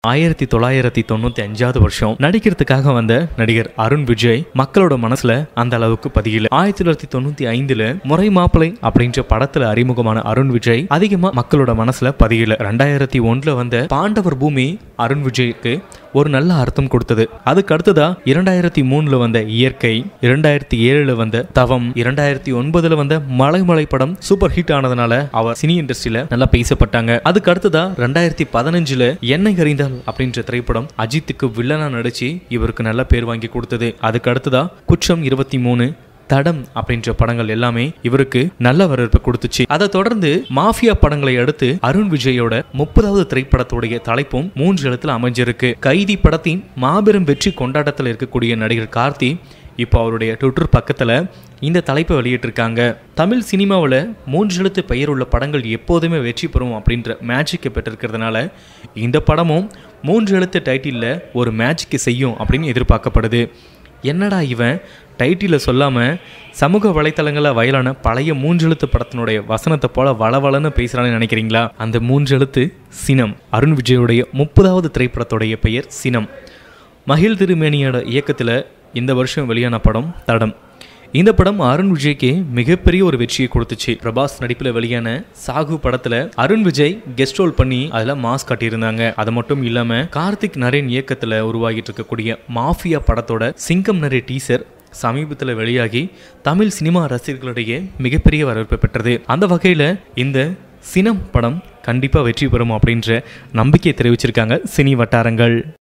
ஆயிரத்தி தொள்ளாயிரத்தி தொண்ணூத்தி அஞ்சாவது வருஷம் நடிக்கிறதுக்காக வந்த நடிகர் அருண் விஜய் மக்களோட மனசுல அந்த அளவுக்கு பதியல ஆயிரத்தி தொள்ளாயிரத்தி தொண்ணூத்தி ஐந்துல முறை மாப்பிளை அப்படின்ற படத்துல அறிமுகமான அருண் விஜய் அதிகமா மக்களோட மனசுல பதியல ரெண்டாயிரத்தி ஒன்றுல வந்த பாண்டவர் பூமி அருண் விஜய்க்கு ஒரு நல்ல அர்த்தம் கொடுத்தது அதுக்கு அடுத்ததா இரண்டாயிரத்தி மூணுல வந்த இயற்கை இரண்டாயிரத்தி ஏழுல வந்த தவம் இரண்டாயிரத்தி ஒன்பதுல வந்த மலைமலை படம் சூப்பர் ஹிட் ஆனதுனால அவர் சினி இண்டஸ்ட்ரியில நல்லா பேசப்பட்டாங்க அதுக்கு அடுத்ததா ரெண்டாயிரத்தி பதினஞ்சுல எண்ணெய் கறிந்தால் அப்படின்ற திரைப்படம் அஜித்துக்கு வில்லனா நடிச்சு இவருக்கு நல்ல பேர் வாங்கி கொடுத்தது அதுக்கு அடுத்ததா குற்றம் இருபத்தி மூணு தடம் அப்படின்ற படங்கள் எல்லாமே இவருக்கு நல்ல வரவேற்பு கொடுத்துச்சு அதை தொடர்ந்து மாஃபியா படங்களை அடுத்து அருண் விஜயோட முப்பதாவது திரைப்படத்துடைய தலைப்பும் மூன்று எழுத்துல அமைஞ்சிருக்கு கைதி படத்தின் மாபெரும் வெற்றி கொண்டாட்டத்தில் இருக்கக்கூடிய நடிகர் கார்த்தி இப்போ அவருடைய ட்விட்டர் பக்கத்தில் இந்த தலைப்பை வெளியிட்டிருக்காங்க தமிழ் சினிமாவில் மூன்று எழுத்து பெயர் உள்ள படங்கள் எப்போதுமே வெற்றி பெறும் அப்படின்ற மேஜிக்கை பெற்றிருக்கிறதுனால இந்த படமும் மூன்று எழுத்து டைட்டிலில் ஒரு மேஜிக்கை செய்யும் அப்படின்னு எதிர்பார்க்கப்படுது என்னடா இவன் டைட்டில சொல்லாமல் சமூக வலைத்தளங்களில் வயலான பழைய மூன்றெழுத்து படத்தினுடைய வசனத்தை போல வளவளன்னு பேசுகிறான்னு நினைக்கிறீங்களா அந்த மூன்றெழுத்து சினம் அருண் விஜயோடைய முப்பதாவது திரைப்படத்துடைய பெயர் சினம் மகிழ் திருமேனியோட இயக்கத்தில் இந்த வருஷம் வெளியான படம் தடம் இந்த படம் அருண் விஜய்க்கு மிகப்பெரிய ஒரு வெற்றியை கொடுத்துச்சு பிரபாஸ் நடிப்பில் வெளியான சாகு படத்துல அருண் விஜய் கெஸ்ட் ரோல் பண்ணி அதில் மாஸ் காட்டியிருந்தாங்க அது மட்டும் இல்லாம கார்த்திக் நரேன் இயக்கத்தில் உருவாகிட்டு இருக்கக்கூடிய மாஃபியா படத்தோட சிங்கம் நரே டீசர் சமீபத்தில் வெளியாகி தமிழ் சினிமா ரசிகர்களிடையே மிகப்பெரிய வரவேற்பு பெற்றது அந்த வகையில் இந்த சினம் படம் கண்டிப்பாக வெற்றி பெறும் அப்படின்ற நம்பிக்கையை தெரிவிச்சிருக்காங்க சினி வட்டாரங்கள்